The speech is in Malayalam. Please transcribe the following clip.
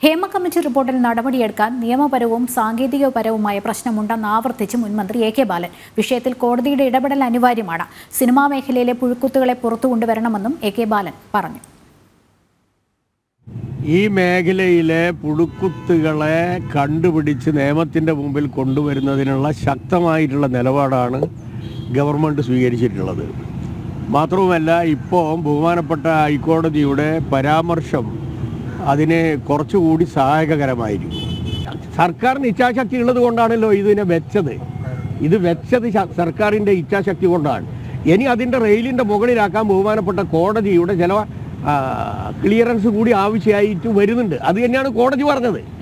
ഹേമ കമ്മിറ്റി റിപ്പോർട്ടിൽ നടപടിയെടുക്കാൻ നിയമപരവും സാങ്കേതികപരവുമായ പ്രശ്നമുണ്ടെന്ന് ആവർത്തിച്ച് മുൻമന്ത്രി എ കെ ബാലൻ വിഷയത്തിൽ കോടതിയുടെ ഇടപെടൽ അനിവാര്യമാണ് സിനിമാ മേഖലയിലെ പുഴുക്കുത്തുകളെ പുറത്തു കൊണ്ടുവരണമെന്നും എ കെ ബാലൻ പറഞ്ഞു ഈ മേഖലയിലെ പുഴുക്കുത്തുകളെ കണ്ടുപിടിച്ച് നിയമത്തിൻ്റെ മുമ്പിൽ കൊണ്ടുവരുന്നതിനുള്ള ശക്തമായിട്ടുള്ള നിലപാടാണ് ഗവൺമെൻറ് സ്വീകരിച്ചിട്ടുള്ളത് മാത്രവുമല്ല ഇപ്പോൾ ബഹുമാനപ്പെട്ട ഹൈക്കോടതിയുടെ പരാമർശം അതിന് കുറച്ചുകൂടി സഹായകരമായിരിക്കും സർക്കാരിന് ഇച്ഛാശക്തി ഉള്ളത് കൊണ്ടാണല്ലോ ഇതിനെ വെച്ചത് ഇത് വെച്ചത് ശ- സർക്കാരിൻ്റെ ഇച്ഛാശക്തി കൊണ്ടാണ് ഇനി അതിൻ്റെ റെയിലിൻ്റെ മുകളിലാക്കാൻ ബഹുമാനപ്പെട്ട കോടതിയുടെ ചില ആ, ക്ലിയറൻസ് കൂടി ആവശ്യമായിട്ട് വരുന്നുണ്ട് അത് തന്നെയാണ് കോടതി പറഞ്ഞത്